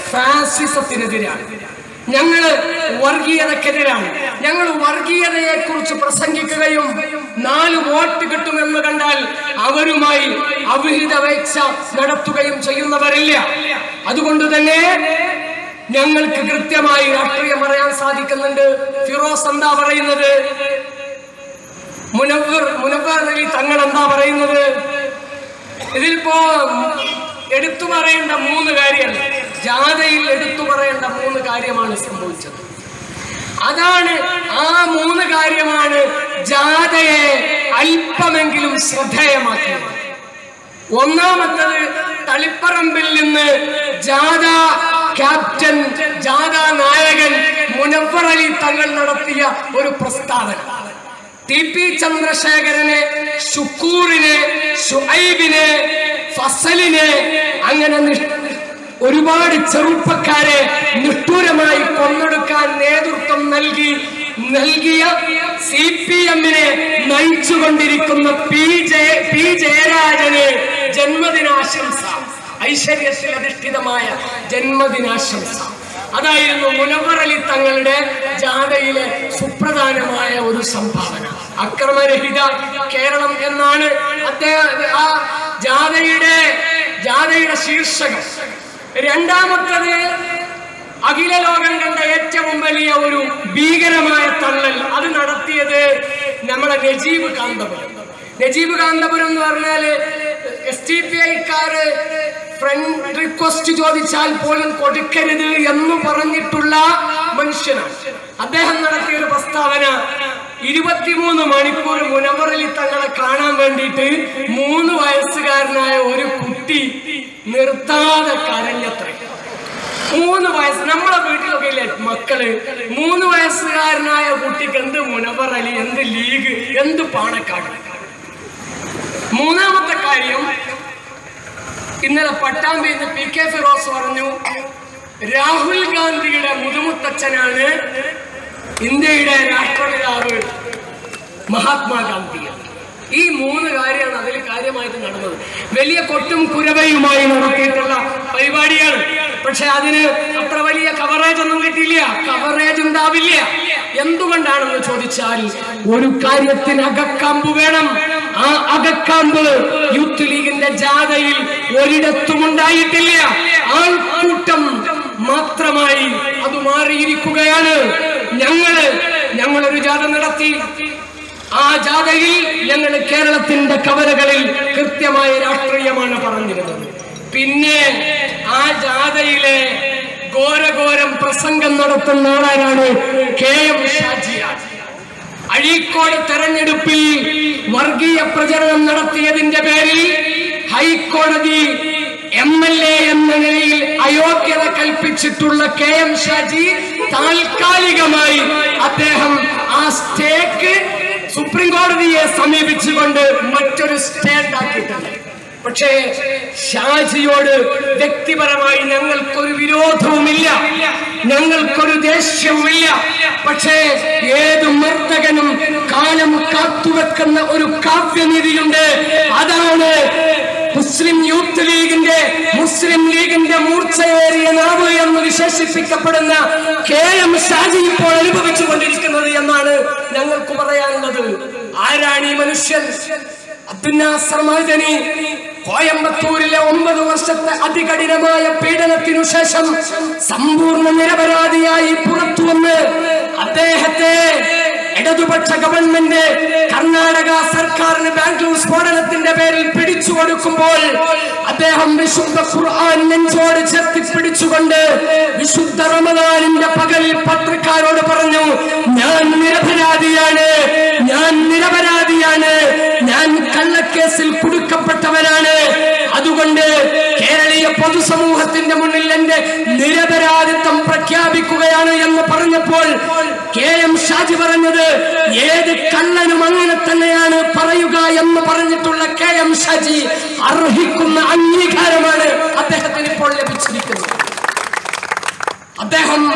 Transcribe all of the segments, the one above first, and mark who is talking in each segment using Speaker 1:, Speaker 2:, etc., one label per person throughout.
Speaker 1: ഫാസിസത്തിനെതിരാണ് ഞങ്ങള് വർഗീയതക്കെതിരാണ് ഞങ്ങൾ വർഗീയതയെ കുറിച്ച് പ്രസംഗിക്കുകയും നാല് വോട്ട് കിട്ടുമെന്ന് കണ്ടാൽ അവരുമായി അവിഹിത വേച്ഛ നടത്തുകയും ചെയ്യുന്നവരില്ല അതുകൊണ്ട് തന്നെ ഞങ്ങൾക്ക് കൃത്യമായി രാഷ്ട്രീയം പറയാൻ സാധിക്കുന്നുണ്ട് ഫിറോസ് എന്താ പറയുന്നത് മുനവർ മുനവർ അലി തങ്ങൾ എന്താ പറയുന്നത് ഇതിലിപ്പോ എടുത്തു പറയേണ്ട മൂന്ന് കാര്യമല്ല ജാഥയിൽ എടുത്തു പറയേണ്ട മൂന്ന് കാര്യമാണ് സംഭവിച്ചത് അതാണ് ആ മൂന്ന് കാര്യമാണ് ജാഥയെ അല്പമെങ്കിലും ശ്രദ്ധേയമാക്കിയത് ഒന്നാമത്തത് തളിപ്പറമ്പിൽ നിന്ന് ജാഥ ക്യാപ്റ്റൻ ജാഥ നായകൻ മുനവർ അലി തങ്ങൾ നടത്തിയ ഒരു പ്രസ്താവന ടി പി ചന്ദ്രശേഖരനെ ഷുക്കൂറിനെ ഷുഐബിനെ ഫസലിനെ അങ്ങനെ നിഷ്- ഒരുപാട് ചെറുപ്പക്കാരെ നിഷ്ഠൂരമായി കൊന്നൊടുക്കാൻ നേതൃത്വം നൽകി നൽകിയ സി പി എമ്മിനെ നയിച്ചുകൊണ്ടിരിക്കുന്ന പി ജയ പി ജയരാജന് ജന്മദിനാശംസ ഐശ്വര്യത്തിൽ അധിഷ്ഠിതമായ ജന്മദിനാശംസ അതായിരുന്നു മുനവർ അലി തങ്ങളുടെ ജാഥയിലെ സുപ്രധാനമായ ഒരു സംഭാവന അക്രമരഹിത കേരളം എന്നാണ് അദ്ദേഹം ആ ജാഥയുടെ ജാഥയുടെ ശീർഷകം രണ്ടാമത്തത് അഖില ലോകം കണ്ട ഏറ്റവും വലിയ ഒരു ഭീകരമായ തള്ളൽ അത് നടത്തിയത് നമ്മളെ നജീബ് കാന്തപുരം നജീബ് കാന്തപുരം എന്ന് പറഞ്ഞാല് എസ് ടി പി ഐക്കാര് ഫ്രണ്ട് റിക്വസ്റ്റ് ചോദിച്ചാൽ പോലും കൊടുക്കരുത് എന്ന് പറഞ്ഞിട്ടുള്ള മനുഷ്യനാണ് അദ്ദേഹം നടത്തിയ ഒരു പ്രസ്താവന ഇരുപത്തിമൂന്ന് മണിക്കൂർ മുനവറലി തങ്ങളെ കാണാൻ വേണ്ടിയിട്ട് മൂന്ന് വയസ്സുകാരനായ ഒരു കുട്ടി നിർത്താതെ കരഞ്ഞത്രേ മൂന്ന് വയസ്സ് നമ്മളെ വീട്ടിലൊക്കെ ഇല്ലേ മക്കള് മൂന്ന് വയസ്സുകാരനായ കുട്ടിക്ക് എന്ത് മുനവർ അലി എന്ത് ലീഗ് എന്ത് പാണക്കാട് മൂന്നാമത്തെ കാര്യം ഇന്നലെ പട്ടാമ്പിയിൽ നിന്ന് പി കെ ഫിറോസ് പറഞ്ഞു രാഹുൽ ഗാന്ധിയുടെ മുതുമുത്തച്ഛനാണ് ഇന്ത്യയുടെ രാഷ്ട്രപിതാവ് മഹാത്മാഗാന്ധി ഈ മൂന്ന് കാര്യമാണ് അതിൽ കാര്യമായിട്ട് നടന്നത് വലിയ കൊട്ടും കുരവയുമായി നടത്തിയിട്ടുള്ള പരിപാടിയാണ് പക്ഷെ അതിന് അത്ര വലിയ കവറേജ് ഒന്നും കിട്ടിയില്ല കവറേജ് ഉണ്ടാവില്ല എന്തുകൊണ്ടാണെന്ന് ചോദിച്ചാൽ ഒരു കാര്യത്തിന് അകക്കാമ്പ് വേണം ആ അകക്കാമ്പ് യൂത്ത് ലീഗിന്റെ ജാഥയിൽ ഒരിടത്തും ഉണ്ടായിട്ടില്ല ആൾക്കൂട്ടം മാത്രമായി അത് മാറിയിരിക്കുകയാണ് ഞങ്ങള് ഞങ്ങളൊരു ജാഥ നടത്തി ആ ജാഥയിൽ ഞങ്ങൾ കേരളത്തിന്റെ കവലകളിൽ കൃത്യമായ രാഷ്ട്രീയമാണ് പറഞ്ഞിരുന്നത് പിന്നെ ആ ജാഥയിലെ ഘോരഘോരം പ്രസംഗം നടത്തുന്ന ആളാരാണ് കെ എം ഷാജിയാർ അഴീക്കോട് തെരഞ്ഞെടുപ്പിൽ വർഗീയ പ്രചരണം നടത്തിയതിന്റെ പേരിൽ ഹൈക്കോടതി എം എൽ എ എന്ന നിലയിൽ അയോഗ്യത കൽപ്പിച്ചിട്ടുള്ള കെ എം ഷാജി താൽക്കാലികമായി അദ്ദേഹം ആ സ്റ്റേക്ക് സുപ്രീം കോടതിയെ സമീപിച്ചുകൊണ്ട് മറ്റൊരു സ്റ്റേ ഉണ്ടാക്കിയിട്ടുണ്ട് പക്ഷേ ഷാജിയോട് വ്യക്തിപരമായി ഞങ്ങൾക്കൊരു വിരോധവുമില്ല ഞങ്ങൾക്കൊരു ദേഷ്യവുമില്ല പക്ഷേ ഏത് മർദ്ദകനും കാലം കാത്തുവെക്കുന്ന ഒരു കാവ്യനിധിയുണ്ട് അതാണ് മുസ്ലിം യൂത്ത് ലീഗിന്റെ മുസ്ലിം ലീഗിന്റെ മൂർച്ചയേറിയ നാവ് എന്ന് വിശേഷിപ്പിക്കപ്പെടുന്ന കെ എം ഷാജി ഇപ്പോൾ അനുഭവിച്ചു കൊണ്ടിരിക്കുന്നത് എന്നാണ് ഞങ്ങൾക്ക് പറയാനുള്ളത് ആരാണ് ഈ മനുഷ്യൻ അബ്ദുന്നാസർ മഹദനി കോയമ്പത്തൂരിലെ ഒമ്പത് വർഷത്തെ അതികഠിനമായ പീഡനത്തിനു ശേഷം സമ്പൂർണ്ണ നിരപരാധിയായി പുറത്തു വന്ന് അദ്ദേഹത്തെ ഇടതുപക്ഷ ഗവൺമെന്റ് കർണാടക സർക്കാരിന് ബാംഗ്ലൂർ സ്ഫോടനത്തിന്റെ പേരിൽ പിടിച്ചു കൊടുക്കുമ്പോൾ അദ്ദേഹം വിശുദ്ധ ഖുർആൻ നെഞ്ചോട് ചേർത്തി പിടിച്ചുകൊണ്ട് വിശുദ്ധ റമദാനിന്റെ പകലിൽ പത്രക്കാരോട് പറഞ്ഞു ഞാൻ നിരപരാധിയാണ് ഞാൻ നിരപരാധിയാണ് ഞാൻ കള്ളക്കേസിൽ കുടുക്കപ്പെട്ടവനാണ് അതുകൊണ്ട് കേരളീയ പൊതുസമൂഹത്തിന്റെ മുന്നിൽ എന്റെ നിരപരാധിത്വം പ്രഖ്യാപിക്കുകയാണ് എന്ന് പറഞ്ഞപ്പോൾ കെ എം ഷാജി പറഞ്ഞത് ഏത് കള്ളനും അങ്ങനെ തന്നെയാണ് പറയുക എന്ന് പറഞ്ഞിട്ടുള്ള കെ എം ഷാജി അർഹിക്കുന്ന അംഗീകാരമാണ് അദ്ദേഹത്തിന് ഇപ്പോൾ ലഭിച്ചിരിക്കുന്നത് അദ്ദേഹം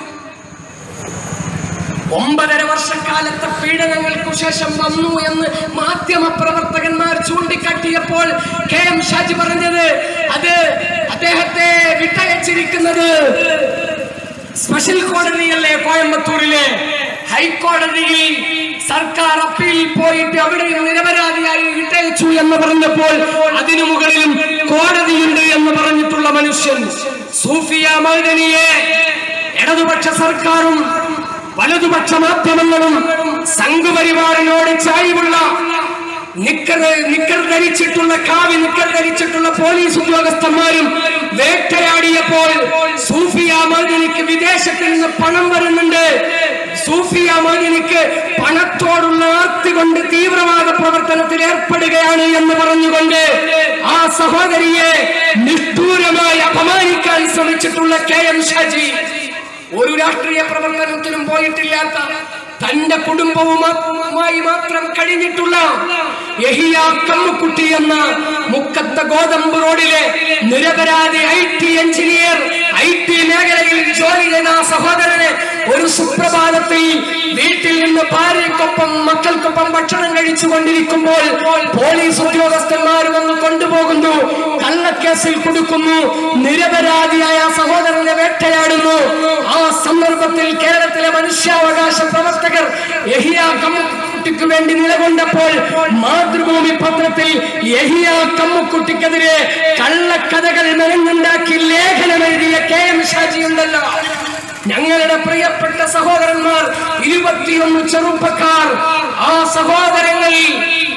Speaker 1: ഒമ്പതര വർഷക്കാലത്തെ പീഡനങ്ങൾക്കു ശേഷം വന്നു എന്ന് മാധ്യമ പ്രവർത്തകന്മാർ ചൂണ്ടിക്കാട്ടിയപ്പോൾ കെ എം ഷാജി പറഞ്ഞത് അത് അദ്ദേഹത്തെ വിട്ടയച്ചിരിക്കുന്നത് സ്പെഷ്യൽ കോടതിയല്ലേ കോയമ്പത്തൂരിലെ ഹൈക്കോടതിയിൽ സർക്കാർ അപ്പീൽ പോയിട്ട് അവിടെ നിരപരാധിയായി വിട്ടയച്ചു എന്ന് പറഞ്ഞപ്പോൾ അതിനു മുകളിലും കോടതിയുണ്ട് എന്ന് പറഞ്ഞിട്ടുള്ള മനുഷ്യൻ സൂഫിയ മൗദനിയെ ഇടതുപക്ഷ സർക്കാരും വലതുപക്ഷ മാധ്യമങ്ങളും സംഘപരിവാറിനോട് ചായ്വുള്ള നിക്കർ നിക്കർ ധരിച്ചിട്ടുള്ള കാവി നിക്കർ ധരിച്ചിട്ടുള്ള പോലീസ് ഉദ്യോഗസ്ഥന്മാരും വേട്ടയാടിയപ്പോൾ സൂഫിയ മദിനിക്ക് വിദേശത്തിൽ നിന്ന് പണം വരുന്നുണ്ട് സൂഫിയ മദിനിക്ക് പണത്തോടുള്ള ആർത്തി കൊണ്ട് തീവ്രവാദ പ്രവർത്തനത്തിൽ ഏർപ്പെടുകയാണ് എന്ന് പറഞ്ഞുകൊണ്ട് ആ സഹോദരിയെ നിഷ്ഠൂരമായി അപമാനിക്കാൻ ശ്രമിച്ചിട്ടുള്ള കെ എം ഷാജി ഒരു രാഷ്ട്രീയ പ്രവർത്തനത്തിനും പോയിട്ടില്ലാത്ത തന്റെ കുടുംബവുമായി മാത്രം കഴിഞ്ഞിട്ടുള്ള യഹിയ കമ്മുക്കുട്ടി എന്ന മുക്കത്ത ഗോതമ്പ് റോഡിലെ നിരപരാധി I T engineer I T മേഖലയിൽ ജോലി ചെയ്ത ആ സഹോദരനെ ഒരു സുപ്രഭാതത്തിൽ വീട്ടിൽ നിന്ന് ഭാര്യക്കൊപ്പം മക്കൾക്കൊപ്പം ഭക്ഷണം കഴിച്ചു കൊണ്ടിരിക്കുമ്പോൾ പോലീസ് ഉദ്യോഗസ്ഥന്മാർ വന്ന് കൊണ്ടുപോകുന്നു കള്ളക്കേസിൽ കൊടുക്കുന്നു നിരപരാധിയായ ആ സഹോദരനെ വേട്ടയാടുന്നു ആ സന്ദർഭത്തിൽ കേരളത്തിലെ മനുഷ്യാവകാശ പ്രവർത്തകർ യഹിയ കമ്മുക്കുട്ടിക്ക് വേണ്ടി നിലകൊണ്ടപ്പോൾ മാതൃഭൂമി പത്രത്തിൽ യഹിയ കമ്മുക്കുട്ടിക്കെതിരെ കള്ളക്കഥകൾ മെനഞ്ഞുണ്ടാക്കി ലേഖനം എഴുതിയ കെ എം ഷാജി ഉണ്ടല്ലോ ഞങ്ങളുടെ പ്രിയപ്പെട്ട സഹോദരന്മാർ ഇരുപത്തിയൊന്ന് ചെറുപ്പക്കാർ ആ സഹോദരങ്ങളിൽ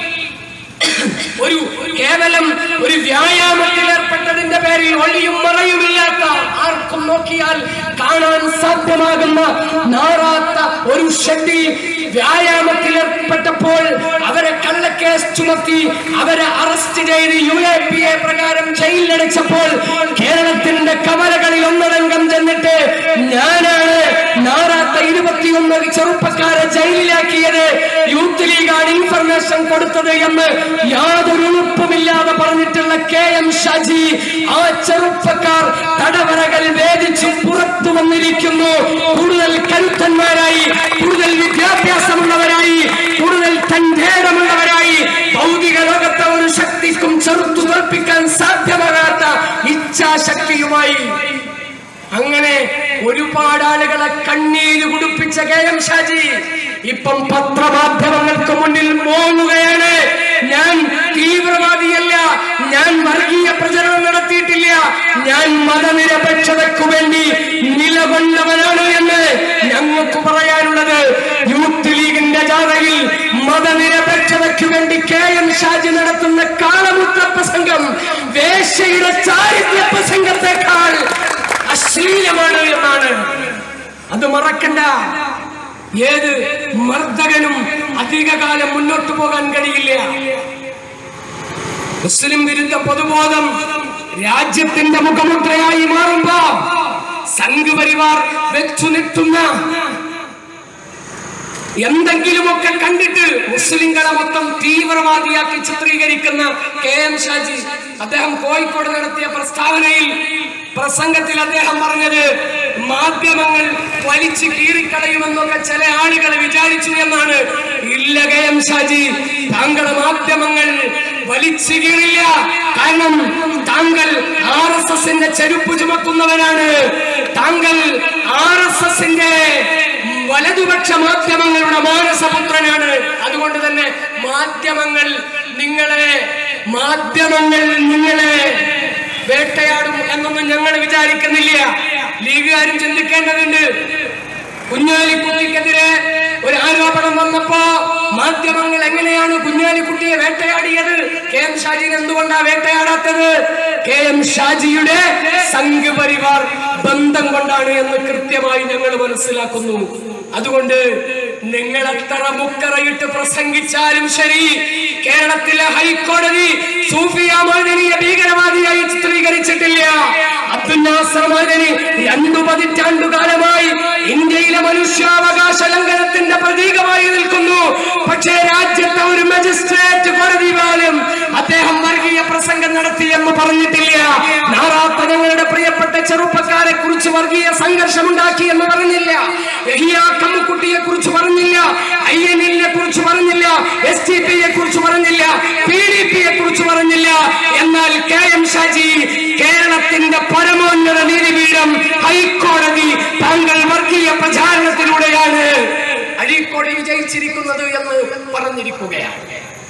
Speaker 1: ഒരു കേവലം ഒരു വ്യായാമത്തിൽ ഏർപ്പെട്ടതിന്റെ പേരിൽ ഒളിയും മറയുമില്ലാത്ത ആർക്കും നോക്കിയാൽ കാണാൻ സാധ്യമാകുന്ന നാറാത്ത ഒരു ഷെഡിൽ വ്യായാമത്തിൽ ഏർപ്പെട്ടപ്പോൾ അവരെ കള്ളക്കേസ് ചുമത്തി അവരെ അറസ്റ്റ് ചെയ്ത് യു എ പി എ പ്രകാരം ജയിലിലടച്ചപ്പോൾ കേരളത്തിന്റെ കവലകളിൽ ഒന്നടങ്കം ചെന്നിട്ട് ഞാനാണ് നാറാത്ത ഇരുപത്തിയൊന്ന് ചെറുപ്പക്കാരെ ജയിലിലാക്കിയത് യൂത്ത് ലീഗാണ് ഇൻഫർമേഷൻ കൊടുത്തത് എന്ന് യാതൊരു ഉറപ്പുമില്ലാതെ പറഞ്ഞിട്ടുള്ള കെ എം ഷാജി ആ ചെറുപ്പക്കാർ തടവറകൾ വേദിച്ചു പുറത്തു വന്നിരിക്കുന്നു കൂടുതൽ കരുത്തന്മാരായി കൂടുതൽ വിദ്യാഭ്യാസമുള്ളവരായി കൂടുതൽ തന്റേടമുള്ളവരായി ഭൗതിക ലോകത്തെ ഒരു ശക്തിക്കും ചെറുത്തു തോൽപ്പിക്കാൻ സാധ്യമാകാത്ത ഇച്ഛാശക്തിയുമായി അങ്ങനെ ഒരുപാട് ആളുകളെ കണ്ണീര് കുടിപ്പിച്ച കെ എം ഷാജി ഇപ്പം പത്രമാധ്യമങ്ങൾക്ക് മുന്നിൽ മോങ്ങുകയാണ് ഞാൻ തീവ്രവാദിയല്ല ഞാൻ വർഗീയ പ്രചരണം നടത്തിയിട്ടില്ല ഞാൻ മതനിരപേക്ഷതയ്ക്കു വേണ്ടി നിലകൊണ്ടവനാണ് എന്ന് ഞങ്ങൾക്ക് പറയാനുള്ളത് യൂത്ത് ലീഗിന്റെ ജാഥയിൽ മതനിരപേക്ഷതയ്ക്കു വേണ്ടി കെ എം ഷാജി നടത്തുന്ന കാളമുദ്ര പ്രസംഗം വേശ്യയുടെ ചാരിത്യ പ്രസംഗത്തെക്കാൾ അശ്ലീലമാണ് എന്നാണ് അത് മറക്കണ്ട ഏത് മർദ്ദകനും അധികകാലം മുന്നോട്ട് പോകാൻ കഴിയില്ല മുസ്ലിം വിരുദ്ധ പൊതുബോധം രാജ്യത്തിന്റെ മുഖമുദ്രയായി മാറുമ്പോ സംഘപരിവാർ വെച്ചു നിർത്തുന്ന എന്തെങ്കിലുമൊക്കെ കണ്ടിട്ട് മുസ്ലിങ്ങളെ മൊത്തം തീവ്രവാദിയാക്കി ചിത്രീകരിക്കുന്ന കെ എം ഷാജി അദ്ദേഹം കോഴിക്കോട് നടത്തിയ പ്രസ്താവനയിൽ പ്രസംഗത്തിൽ അദ്ദേഹം പറഞ്ഞത് മാധ്യമങ്ങൾ വലിച്ചു കീറിക്കളയുമെന്നൊക്കെ ചില ആളുകൾ വിചാരിച്ചു എന്നാണ് ഇല്ല കെ എം ഷാജി താങ്കളുടെ മാധ്യമങ്ങൾ വലിച്ചു കീറില്ല കാരണം താങ്കൾ ആർ എസ് എസിന്റെ ചെരുപ്പ് ചുമക്കുന്നവനാണ് താങ്കൾ ആർ എസ് എസിന്റെ വലതുപക്ഷ മാധ്യമങ്ങളുടെ മാനസപുത്രനാണ് അതുകൊണ്ട് തന്നെ മാധ്യമങ്ങൾ നിങ്ങളെ മാധ്യമങ്ങൾ നിങ്ങളെ വേട്ടയാടും എന്നൊന്നും ഞങ്ങൾ വിചാരിക്കുന്നില്ല ലീഗുകാരും ചിന്തിക്കേണ്ടതുണ്ട് കുഞ്ഞാലിക്കുട്ടിക്കെതിരെ ഒരു ആരോപണം വന്നപ്പോ മാധ്യമങ്ങൾ എങ്ങനെയാണ് കുഞ്ഞാലിക്കുട്ടിയെ വേട്ടയാടിയത് കെ എം ഷാജിനെ എന്തുകൊണ്ടാ വേട്ടയാടാത്തത് കെ എം ഷാജിയുടെ സംഘപരിവാർ ബന്ധം കൊണ്ടാണ് എന്ന് കൃത്യമായി ഞങ്ങൾ മനസ്സിലാക്കുന്നു അതുകൊണ്ട് നിങ്ങൾ എത്ര മുക്കറയിട്ട് പ്രസംഗിച്ചാലും ശരി കേരളത്തിലെ ഹൈക്കോടതി സൂഫിയ മൗദനിയെ ഭീകരവാദിയായി ചിത്രീകരിച്ചിട്ടില്ല അബ്ദുൽ നാസർ മൗദനി രണ്ടു പതിറ്റാണ്ടുകാലമായി ഇന്ത്യയിലെ മനുഷ്യാവകാശ ലംഘനത്തിന്റെ പ്രതീകമായി നിൽക്കുന്നു പക്ഷേ രാജ്യത്തെ ഒരു മജിസ്ട്രേറ്റ് കോടതി പോലും അദ്ദേഹം വർഗീയ പ്രസംഗം നടത്തി എന്ന് പറഞ്ഞിട്ടില്ല നാറാത്ത ഞങ്ങളുടെ പ്രിയപ്പെട്ട ചെറുപ്പക്കാരെ കുറിച്ച് കുറിച്ച് വർഗീയ സംഘർഷമുണ്ടാക്കി എന്ന് പറഞ്ഞില്ല യഹിയ കമ്മുക്കുട്ടിയെ കുറിച്ച് പറഞ്ഞില്ല ഐ എൻ എല്ലിനെ കുറിച്ച് പറഞ്ഞില്ല എസ് ടി പിയെ കുറിച്ച് പറഞ്ഞില്ല പി ഡി പിയെ കുറിച്ച് പറഞ്ഞില്ല എന്നാൽ കെ എം ഷാജി കേരളത്തിന്റെ പരമോന്നത നീതിപീഠം ഹൈക്കോടതി താങ്കൾ വർഗീയ പ്രചാരണത്തിലൂടെയാണ് അഴീക്കോട് വിജയിച്ചിരിക്കുന്നത് എന്ന് പറഞ്ഞിരിക്കുകയാണ്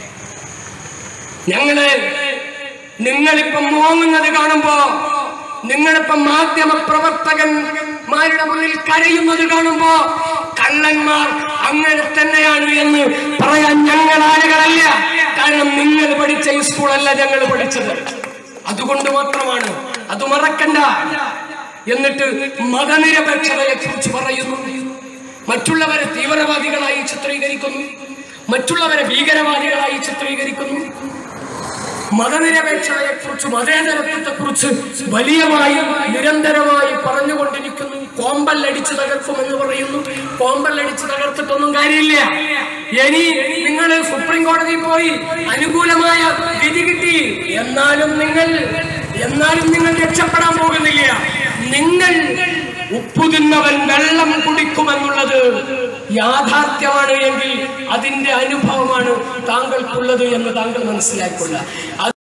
Speaker 1: ഞങ്ങള് നിങ്ങളിപ്പം മോങ്ങുന്നത് കാണുമ്പോ നിങ്ങളിപ്പം മാധ്യമ പ്രവർത്തകന്മാരുടെ മുന്നിൽ കരയുന്നത് കാണുമ്പോ കള്ളന്മാർ അങ്ങനെ തന്നെയാണ് എന്ന് പറയാൻ ഞങ്ങൾ ആളുകളല്ല കാരണം നിങ്ങൾ പഠിച്ച ഈ സ്കൂളല്ല ഞങ്ങൾ പഠിച്ചത് അതുകൊണ്ട് മാത്രമാണ് അത് മറക്കണ്ട എന്നിട്ട് മതനിരപേക്ഷതയെ കുറിച്ച് പറയുന്നു മറ്റുള്ളവരെ തീവ്രവാദികളായി ചിത്രീകരിക്കുന്നു മറ്റുള്ളവരെ ഭീകരവാദികളായി ചിത്രീകരിക്കുന്നു മതനിരപേക്ഷതയെ കുറിച്ച് മതേതരത്വത്തെ കുറിച്ച് വലിയമായി നിരന്തരമായി പറഞ്ഞുകൊണ്ടിരിക്കുന്നു കോമ്പല്ലടിച്ച് തകർക്കുമെന്ന് പറയുന്നു കോമ്പല്ലടിച്ച് തകർത്തിട്ടൊന്നും കാര്യമില്ല ഇനി നിങ്ങൾ സുപ്രീം കോടതിയിൽ പോയി അനുകൂലമായ വിധി കിട്ടി എന്നാലും നിങ്ങൾ എന്നാലും നിങ്ങൾ രക്ഷപ്പെടാൻ പോകുന്നില്ല നിങ്ങൾ ഉപ്പു തിന്നവൻ വെള്ളം കുടിക്കുമെന്നുള്ളത് യാഥാർത്ഥ്യമാണ് എങ്കിൽ അതിന്റെ അനുഭവമാണ് താങ്കൾക്കുള്ളത് എന്ന് താങ്കൾ മനസ്സിലാക്കിക്കൊള്ളുക